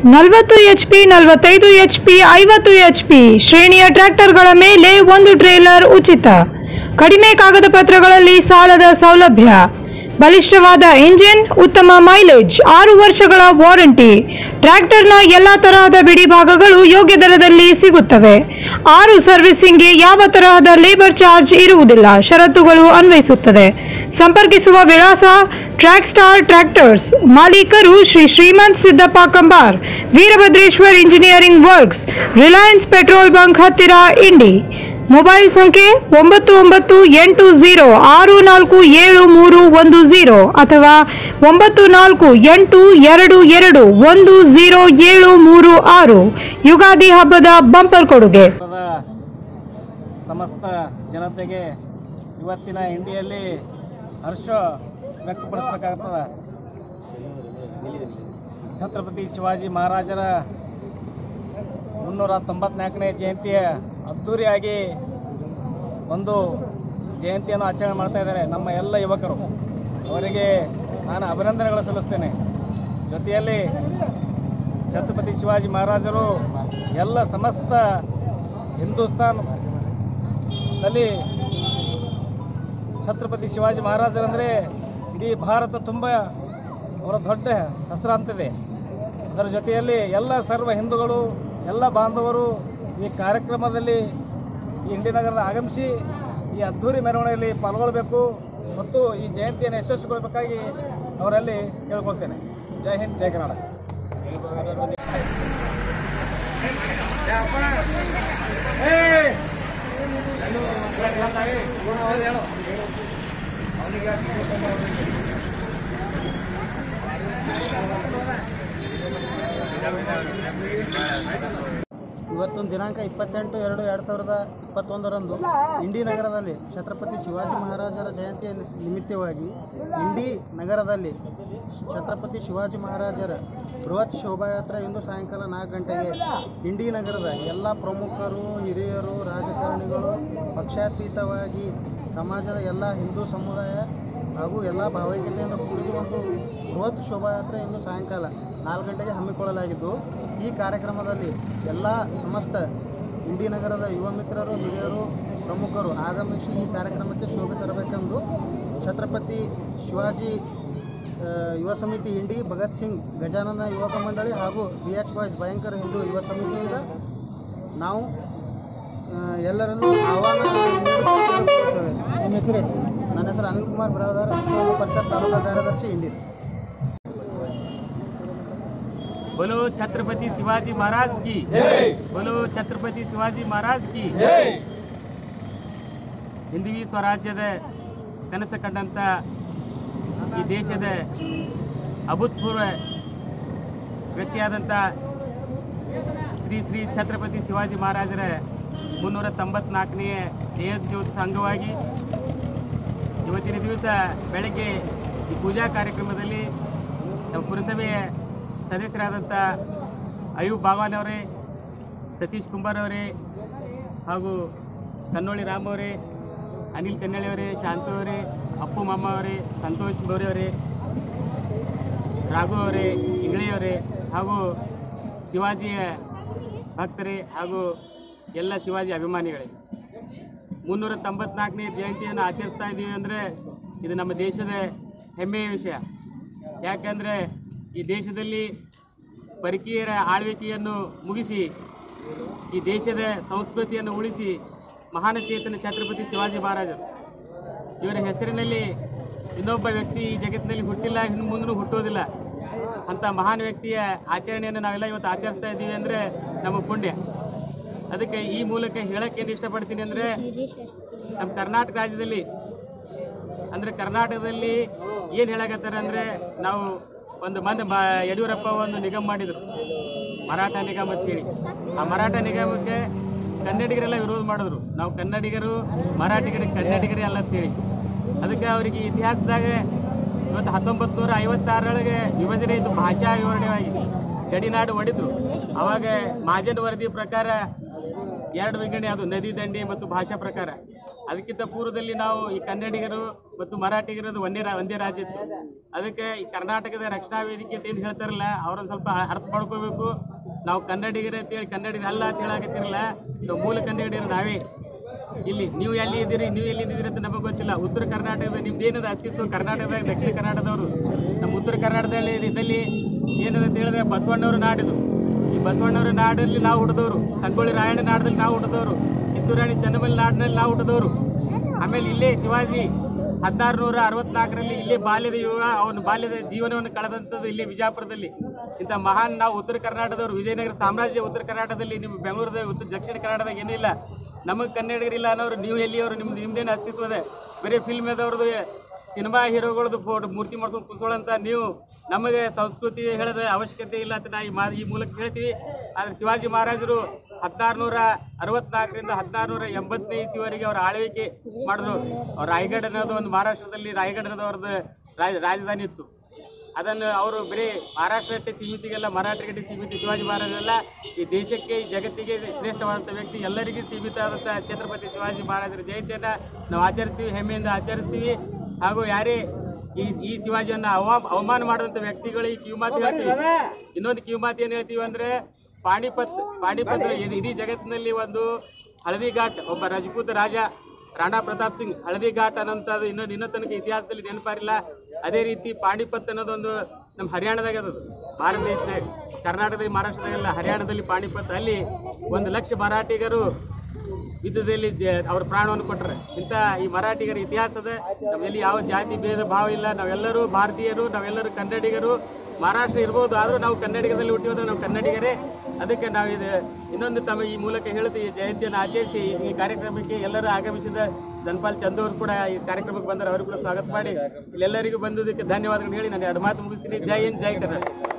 ನಲವತ್ತು ಎಚ್ಪಿ ನಲವತ್ತೈದು ಎಚ್ಪಿ ಐವತ್ತು ಎಚ್ಪಿ ಶ್ರೇಣಿಯ ಟ್ರ್ಯಾಕ್ಟರ್ಗಳ ಮೇಲೆ ಒಂದು ಟ್ರೇಲರ್ ಉಚಿತ ಕಡಿಮೆ ಕಾಗದ ಪತ್ರಗಳಲ್ಲಿ ಸಾಲದ ಸೌಲಭ್ಯ ಬಲಿಷ್ಠವಾದ ಇಂಜಿನ್ ಉತ್ತಮ ಮೈಲೇಜ್ ಆರು ವರ್ಷಗಳ ವಾರಂಟಿ ಟ್ರ್ಯಾಕ್ಟರ್ನ ಎಲ್ಲ ತರಹದ ಬಿಡಿ ಭಾಗಗಳು ಯೋಗ್ಯ ದರದಲ್ಲಿ ಸಿಗುತ್ತವೆ ಆರು ಸರ್ವಿಸಿಂಗ್ಗೆ ಯಾವ ತರಹದ ಲೇಬರ್ ಚಾರ್ಜ್ ಇರುವುದಿಲ್ಲ ಷರತ್ತುಗಳು ಅನ್ವಯಿಸುತ್ತದೆ ಸಂಪರ್ಕಿಸುವ ವಿಳಾಸ ಟ್ರ್ಯಾಕ್ ಸ್ಟಾರ್ ಟ್ರ್ಯಾಕ್ಟರ್ಸ್ ಮಾಲೀಕರು Shri Shrimant Siddappa Kambar Veerabhadreshwar engineering works Reliance petrol bunk ಹತ್ತಿರ ಇಂಡಿ ಮೊಬೈಲ್ ಸಂಖ್ಯೆ ಒಂಬತ್ತು ಒಂಬತ್ತು ಎಂಟು ಝೀರೋ ಆರು ನಾಲ್ಕು ಏಳು ಮೂರು ಒಂದು ಝೀರೋ ಅಥವಾ ಒಂಬತ್ತು ನಾಲ್ಕು ಎಂಟು ಎರಡು ಎರಡು ಒಂದು ಝೀರೋ ಏಳು ಮೂರು ಆರು ಯುಗಾದಿ ಹಬ್ಬದ ಬಂಪರ್ ಕೊಡುಗೆ ಭಾರತದ ಸಮಸ್ತ ಜನತೆಗೆ ಇವತ್ತಿನ ಇಂಡಿಯಲ್ಲಿ ಹರ್ಷ ವ್ಯಕ್ತಪಡಿಸ್ಬೇಕಾಗ್ತದೆ ಛತ್ರಪತಿ ಶಿವಾಜಿ ಮಹಾರಾಜರ ಮುನ್ನೂರ ತೊಂಬತ್ನಾಲ್ಕನೇ ಜಯಂತಿಯ ಅದ್ಧೂರಿಯಾಗಿ ಒಂದು ಜಯಂತಿಯನ್ನು ಆಚರಣೆ ಮಾಡ್ತಾ ಇದ್ದಾರೆ ನಮ್ಮ ಎಲ್ಲ ಯುವಕರು ಅವರಿಗೆ ನಾನು ಅಭಿನಂದನೆಗಳು ಸಲ್ಲಿಸ್ತೇನೆ ಜೊತೆಯಲ್ಲಿ ಛತ್ರಪತಿ ಶಿವಾಜಿ ಮಹಾರಾಜರು ಎಲ್ಲ ಸಮಸ್ತ ಹಿಂದೂಸ್ತಾನದಲ್ಲಿ ಛತ್ರಪತಿ ಶಿವಾಜಿ ಮಹಾರಾಜರಂದರೆ ಇಡೀ ಭಾರತ ತುಂಬ ಅವರ ದೊಡ್ಡ ಹೆಸರಾಂತಿದೆ ಅದರ ಜೊತೆಯಲ್ಲಿ ಎಲ್ಲ ಸರ್ವ ಹಿಂದೂಗಳು ಎಲ್ಲ ಬಾಂಧವರು ಈ ಕಾರ್ಯಕ್ರಮದಲ್ಲಿ ಈ ಇಂಡಿ ನಗರದ ಆಗಮಿಸಿ ಈ ಅದ್ಧೂರಿ ಮೆರವಣಿಗೆಯಲ್ಲಿ ಪಾಲ್ಗೊಳ್ಳಬೇಕು ಮತ್ತು ಈ ಜಯಂತಿಯನ್ನು ಯಶಸ್ವಿಗೊಳ್ಳಬೇಕಾಗಿ ಅವರಲ್ಲಿ ಕೇಳ್ಕೊಳ್ತೇನೆ ಜೈ ಹಿಂದ್ ಜೈ ಕರ್ನಾಟಕ ಇವತ್ತೊಂದು ದಿನಾಂಕ ಇಪ್ಪತ್ತೆಂಟು ಎರಡು ಎರಡು ಸಾವಿರದ ಇಪ್ಪತ್ತೊಂದರಂದು ಇಂಡಿ ನಗರದಲ್ಲಿ ಛತ್ರಪತಿ ಶಿವಾಜಿ ಮಹಾರಾಜರ ಜಯಂತಿಯ ನಿಮಿತ್ತವಾಗಿ ಇಂಡಿ ನಗರದಲ್ಲಿ ಛತ್ರಪತಿ ಶಿವಾಜಿ ಮಹಾರಾಜರ ಬೃಹತ್ ಶೋಭಾಯಾತ್ರೆ ಇಂದು ಸಾಯಂಕಾಲ ನಾಲ್ಕು ಗಂಟೆಗೆ ಇಂಡಿ ನಗರದ ಎಲ್ಲ ಪ್ರಮುಖರು ಹಿರಿಯರು ರಾಜಕಾರಣಿಗಳು ಪಕ್ಷಾತೀತವಾಗಿ ಸಮಾಜದ ಎಲ್ಲ ಹಿಂದೂ ಸಮುದಾಯ ಹಾಗೂ ಎಲ್ಲ ಭಾವೈಕ್ಯತೆಯಿಂದ ಕೂಡಿದ ಒಂದು ಬೃಹತ್ ಶೋಭಾಯಾತ್ರೆ ಇಂದು ಸಾಯಂಕಾಲ ನಾಲ್ಕು ಗಂಟೆಗೆ ಹಮ್ಮಿಕೊಳ್ಳಲಾಗಿದ್ದು ಈ ಕಾರ್ಯಕ್ರಮದಲ್ಲಿ ಎಲ್ಲ ಸಮಸ್ತ ಇಂಡಿ ನಗರದ ಯುವ ಮಿತ್ರರು ಹಿರಿಯರು ಪ್ರಮುಖರು ಆಗಮಿಸಿ ಈ ಕಾರ್ಯಕ್ರಮಕ್ಕೆ ಶೋಭೆ ತರಬೇಕೆಂದು ಛತ್ರಪತಿ ಶಿವಾಜಿ ಆ, ಯುವ ಸಮಿತಿ ಇಂಡಿ ಭಗತ್ ಸಿಂಗ್ ಗಜಾನನ ಯುವಕ ಮಂಡಳಿ ಹಾಗೂ ಬಿ ಎಚ್ ಬಾಯ್ಸ್ ಭಯಂಕರ ಹಿಂದೂ ಯುವ ಸಮಿತಿಯಿಂದ ನಾವು ಆ, ಎಲ್ಲರನ್ನೂ ಆಹ್ವಾನ ನೀಡುತ್ತೇವೆ. ನಿಮ್ಮ ಹೆಸರು ನನ್ನ ಹೆಸರು ಅನಿಲ್ ಕುಮಾರ್ ಬ್ರದರ್ ವಿಶ್ವ ಪರಿಷತ್ ತಾಲೂಕಾ ಕಾರ್ಯದರ್ಶಿ ಇಂಡಿ बोलो छत्रपति शिवाजी महाराज की बोलो छत्रपತಿ ಶಿವಾಜಿ ಮಹಾರಾಜ್ ಕಿ ಹಿಂದವಿ ಸ್ವರಾಜ್ಯದ ಕನಸು ಕಂಡಂಥ ಈ ದೇಶದ ಅಭೂತಪೂರ್ವ ವ್ಯಕ್ತಿಯಾದಂಥ ಶ್ರೀ ಶ್ರೀ ಛತ್ರಪತಿ ಶಿವಾಜಿ ಮಹಾರಾಜರ ಮುನ್ನೂರ ತೊಂಬತ್ನಾಲ್ಕನೆಯ ಜಯಂತ್ಯೋತ್ಸವ ಅಂಗವಾಗಿ ಇವತ್ತಿನ ದಿವಸ ಬೆಳಗ್ಗೆ ಈ ಪೂಜಾ ಕಾರ್ಯಕ್ರಮದಲ್ಲಿ ನಮ್ಮ ಪುರಸಭೆಯ ಸದಸ್ಯರಾದಂಥ ಅಯೂಬ್ ಬಾವಾನ್ ಅವರೇ ಸತೀಶ್ ಕುಂಬಾರ್ ಅವರೇ ಹಾಗೂ ಕನ್ನೋಳಿ ರಾಮ್ ಅವರೇ ಅನಿಲ್ ಕನ್ನಳ್ಳಿ ಅವರೇ ಶಾಂತು ಅವರೇ ಅಪ್ಪು ಮಾಮ ಅವರೇ ಸಂತೋಷ್ ಬೋರೆ ಅವರೇ ರಾಘು ಅವರೇ ಇಂಗ್ಳಿ ಅವರೇ ಹಾಗೂ ಶಿವಾಜಿಯ ಭಕ್ತರೇ ಹಾಗೂ ಎಲ್ಲ ಶಿವಾಜಿ ಅಭಿಮಾನಿಗಳೇ ಮುನ್ನೂರ ತೊಂಬತ್ನಾಲ್ಕನೇ ಜಯಂತಿಯನ್ನು ಆಚರಿಸ್ತಾ ಇದ್ದೀವಿ ಅಂದರೆ ಇದು ನಮ್ಮ ದೇಶದ ಹೆಮ್ಮೆಯ ವಿಷಯ ಯಾಕಂದರೆ ಈ ದೇಶದಲ್ಲಿ ಪರಕೀಯರ ಆಳ್ವಿಕೆಯನ್ನು ಮುಗಿಸಿ ಈ ದೇಶದ ಸಂಸ್ಕೃತಿಯನ್ನು ಉಳಿಸಿ ಮಹಾನ ಚೇತನ ಛತ್ರಪತಿ ಶಿವಾಜಿ ಮಹಾರಾಜರು ಇವರ ಹೆಸರಿನಲ್ಲಿ ಇನ್ನೊಬ್ಬ ವ್ಯಕ್ತಿ ಈ ಜಗತ್ತಿನಲ್ಲಿ ಹುಟ್ಟಿಲ್ಲ ಇನ್ನು ಮುಂದೂ ಹುಟ್ಟೋದಿಲ್ಲ ಅಂಥ ಮಹಾನ್ ವ್ಯಕ್ತಿಯ ಆಚರಣೆಯನ್ನು ನಾವೆಲ್ಲ ಇವತ್ತು ಆಚರಿಸ್ತಾ ಇದ್ದೀವಿ ಅಂದರೆ ನಮ್ಮ ಪುಣ್ಯ ಅದಕ್ಕೆ ಈ ಮೂಲಕ ಹೇಳಕ್ಕೆ ಏನು ಇಷ್ಟಪಡ್ತೀನಿ ಅಂದರೆ ನಮ್ಮ ಕರ್ನಾಟಕ ರಾಜ್ಯದಲ್ಲಿ ಅಂದರೆ ಕರ್ನಾಟಕದಲ್ಲಿ ಏನು ಹೇಳಕತ್ತಾರೆ ಅಂದರೆ ನಾವು ಒಂದು ಮಂದಿ ಮ ಯಡಿಯೂರಪ್ಪ ಒಂದು ನಿಗಮ ಮಾಡಿದರು ಮರಾಠ ನಿಗಮ ಅಂತ ಹೇಳಿ ಆ ಮರಾಠ ನಿಗಮಕ್ಕೆ ಕನ್ನಡಿಗರೆಲ್ಲ ವಿರೋಧ ಮಾಡಿದ್ರು ನಾವು ಕನ್ನಡಿಗರು ಮರಾಠಿಗರಿಗೆ ಕನ್ನಡಿಗರೇ ಅಲ್ಲ ಅಂತೇಳಿ ಅದಕ್ಕೆ ಅವರಿಗೆ ಇತಿಹಾಸದಾಗ ಇವತ್ತು ಹತ್ತೊಂಬತ್ತು ನೂರ ಐವತ್ತಾರರೊಳಗೆ ವಿಭಜನೆ ಇದ್ದು ಭಾಷಾ ವಿವರಣೆಯಾಗಿ ಗಡಿನಾಡು ಹೊಡಿದ್ರು ಅವಾಗ ಮಾಜನ್ ವರದಿ ಪ್ರಕಾರ ಎರಡು ವಿಂಗಡಣೆ ಅದು ನದಿ ದಂಡಿ ಮತ್ತು ಭಾಷಾ ಪ್ರಕಾರ ಅದಕ್ಕಿಂತ ಪೂರ್ವದಲ್ಲಿ ನಾವು ಈ ಕನ್ನಡಿಗರು ಮತ್ತು ಮರಾಠಿಗರದು ಒಂದೇ ರಾ- ಒಂದೇ ರಾಜ್ಯ ಇತ್ತು ಅದಕ್ಕೆ ಈ ಕರ್ನಾಟಕದ ರಕ್ಷಣಾ ವೇದಿಕೆ ಅಂತ ಏನು ಹೇಳ್ತಾರಲ್ಲ ಅವ್ರನ್ನ ಸ್ವಲ್ಪ ಅರ್ಥ ಮಾಡ್ಕೋಬೇಕು ನಾವು ಕನ್ನಡಿಗರ ಅಂತೇಳಿ ಕನ್ನಡಿಗರ ಅಲ್ಲ ಅಂತ ಹೇಳಾಕತ್ತಿರಲ್ಲ ನಾವು ಮೂಲ ಕನ್ನಡಿಗರು ನಾವೇ ಇಲ್ಲಿ ನೀವು ಎಲ್ಲಿ ಇದ್ದೀರಿ ನೀವು ಎಲ್ಲಿ ಇದ್ದೀರಿ ಅಂತ ನಮಗೆ ಗೊತ್ತಿಲ್ಲ ಉತ್ತರ ಕರ್ನಾಟಕದ ನಿಮ್ದು ಏನದ ಅಸ್ತಿತ್ವ ಕರ್ನಾಟಕದಾಗ ದಕ್ಷಿಣ ಕರ್ನಾಟಕದವರು ನಮ್ಮ ಉತ್ತರ ಕರ್ನಾಟಕದಲ್ಲಿ ಇದ್ದಲ್ಲಿ ಏನದ ಅಂತ ಹೇಳಿದ್ರೆ ಬಸವಣ್ಣವರ ನಾಡಿದು ಈ ಬಸವಣ್ಣವರ ನಾಡಲ್ಲಿ ನಾವು ಹುಟ್ಟಿದವರು ಸಂಗೊಳ್ಳಿ ರಾಯಣ್ಣ ನಾಡದಲ್ಲಿ ನಾವು ಹುಟ್ಟಿದವರು ಕಿತ್ತೂರಾಣಿ ಚೆನ್ನಮಲ್ಲಿ ನಾಡಿನಲ್ಲಿ ನಾವು ಹುಟ್ಟಿದವರು ಆಮೇಲೆ ಇಲ್ಲೇ ಶಿವಾಜಿ ಹದಿನಾರು ನೂರ ಅರವತ್ನಾಲ್ಕರಲ್ಲಿ ಇಲ್ಲೇ ಬಾಲ್ಯದ ಯುವ ಅವನ ಬಾಲ್ಯದ ಜೀವನವನ್ನು ಕಳೆದಂಥದ್ದು ಇಲ್ಲೇ ವಿಜಯಪುರದಲ್ಲಿ ಇಂಥ ಮಹಾನ್ ನಾವು ಉತ್ತರ ಕರ್ನಾಟಕದವರು ವಿಜಯನಗರ ಸಾಮ್ರಾಜ್ಯ ಉತ್ತರ ಕರ್ನಾಟಕದಲ್ಲಿ ನಿಮ್ಮ ಬೆಂಗಳೂರದ ಉತ್ತರ ದಕ್ಷಿಣ ಕನ್ನಡದಾಗ ಏನೂ ಇಲ್ಲ ನಮಗೆ ಕನ್ನಡಿಗರಿಲ್ಲ ಅನ್ನೋರು ನೀವು ಎಲ್ಲಿಯವರು ನಿಮ್ಮ ನಿಮ್ದೇನು ಅಸ್ತಿತ್ವ ಇದೆ ಬರೀ ಫಿಲ್ಮ್ ಅದವ್ರದ್ದು ಸಿನಿಮಾ ಹೀರೋಗಳದ್ದು ಫೋಟೋ ಮೂರ್ತಿ ಮಾಡ್ಕೊಂಡು ಕುಸೋಳಂತ ನೀವು ನಮಗೆ ಸಂಸ್ಕೃತಿ ಹೇಳದ ಅವಶ್ಯಕತೆ ಇಲ್ಲ ಅಂತ ನಾ ಈ ಮಾ ಈ ಮೂಲಕ ಹೇಳ್ತೀವಿ ಆದರೆ ಶಿವಾಜಿ ಮಹಾರಾಜರು ಹದಿನಾರು ನೂರ ಅರವತ್ನಾಲ್ಕರಿಂದ ಹದಿನಾರು ನೂರ ಎಂಬತ್ತನೇ ಇಸ್ವಿವರೆಗೆ ಅವರ ಆಳ್ವಿಕೆ ಮಾಡಿದ್ರು ಅವ್ರ ರಾಯಗಢ ಅನ್ನೋದು ಒಂದು ಮಹಾರಾಷ್ಟ್ರದಲ್ಲಿ ರಾಯಗಢ ಅನ್ನೋದು ಅವ್ರದ್ದು ರಾಜ ರಾಜಧಾನಿ ಇತ್ತು ಅದನ್ನು ಅವರು ಬರೀ ಮಹಾರಾಷ್ಟ್ರಕ್ಕೆ ಸೀಮಿತಿಗೆಲ್ಲ ಮರಾಠಿಗಟ್ಟೆ ಸೀಮಿತ ಶಿವಾಜಿ ಮಹಾರಾಜರೆಲ್ಲ ಈ ದೇಶಕ್ಕೆ ಈ ಜಗತ್ತಿಗೆ ಶ್ರೇಷ್ಠವಾದಂಥ ವ್ಯಕ್ತಿ ಎಲ್ಲರಿಗೂ ಸೀಮಿತ ಆದಂಥ ಛತ್ರಪತಿ ಶಿವಾಜಿ ಮಹಾರಾಜರ ಜಯಂತಿಯನ್ನು ನಾವು ಆಚರಿಸ್ತೀವಿ ಹೆಮ್ಮೆಯಿಂದ ಆಚರಿಸ್ತೀವಿ ಹಾಗೂ ಯಾರೇ ಈ ಈ ಶಿವಾಜಿಯನ್ನ ಅವ ಅವಮಾನ ಮಾಡಿದಂಥ ವ್ಯಕ್ತಿಗಳು ಈ ಕಿವಿಮಾತು ಹೇಳ್ತೀವಿ ಇನ್ನೊಂದು ಕಿವಿಮಾತು ಏನು ಹೇಳ್ತೀವಿ ಅಂದ್ರೆ ಪಾಣಿಪತ್ ಪಾಣಿಪತ್ ಇಡೀ- ಇಡೀ ಜಗತ್ತಿನಲ್ಲಿ ಒಂದು ಹಳದಿ ಘಾಟ್ ಒಬ್ಬ ರಜಪೂತ್ ರಾಜ ರಾಣಾ ಪ್ರತಾಪ್ ಸಿಂಗ್ ಹಳದಿ ಘಾಟ್ ಅನ್ನೋಂಥದ್ದು ಇನ್ನೊಂದು ಇನ್ನೂ ತನಕ ಇತಿಹಾಸದಲ್ಲಿ ನೆನಪಾರಿಲ್ಲ ಅದೇ ರೀತಿ ಪಾಣಿಪತ್ ಅನ್ನೋದೊಂದು ನಮ್ಮ ಹರಿಯಾಣದಾಗ ಅದದು ಭಾರತ ದೇಶದಾಗ ಕರ್ನಾಟಕದಲ್ಲಿ ಮಹಾರಾಷ್ಟ್ರದಾಗೆಲ್ಲ ಹರಿಯಾಣದಲ್ಲಿ ಪಾಣಿಪತ್ ಅಲ್ಲಿ ಒಂದು ಲಕ್ಷ ಮರಾಠಿಗರು ಯುದ್ಧದಲ್ಲಿ ಜ- ಅವ್ರ ಪ್ರಾಣವನ್ನು ಕೊಟ್ಟರೆ ಇಂಥ ಈ ಮರಾಠಿಗರ ಇತಿಹಾಸದ ನಮ್ಮಲ್ಲಿ ಯಾವ ಜಾತಿ ಭೇದ ಭಾವ ಇಲ್ಲ ನಾವೆಲ್ಲರೂ ಭಾರತೀಯರು ನಾವೆಲ್ಲರೂ ಕನ್ನಡಿಗರು ಮಹಾರಾಷ್ಟ್ರ ಇರ್ಬೋದು ಆದರೂ ನಾವು ಕನ್ನಡಿಗದಲ್ಲಿ ಹುಟ್ಟಿರೋದು ನಾವು ಕನ್ನಡಿಗರೇ ಅದಕ್ಕೆ ನಾವು ಇದು ಇನ್ನೊಂದು ತಮ್ಮ ಈ ಮೂಲಕ ಹೇಳ್ತೀವಿ ಜಯಂತಿಯನ್ನು ಆಚರಿಸಿ ಈ ಕಾರ್ಯಕ್ರಮಕ್ಕೆ ಎಲ್ಲರೂ ಆಗಮಿಸಿದ ಧನ್ಪಾಲ್ ಚಂದ್ ಅವರು ಕೂಡ ಈ ಕಾರ್ಯಕ್ರಮಕ್ಕೆ ಬಂದರೆ ಅವರು ಕೂಡ ಸ್ವಾಗತ ಮಾಡಿ ಇಲ್ಲೆಲ್ಲರಿಗೂ ಬಂದಿದ್ದಕ್ಕೆ ಧನ್ಯವಾದಗಳು ಹೇಳಿ ನಾನು ಎರಡು ಮಾತು ಮುಗಿಸ್ತೀನಿ ಜೈ ಹಿಂದ್ ಜೈ ಕರ್ನಾಟಕ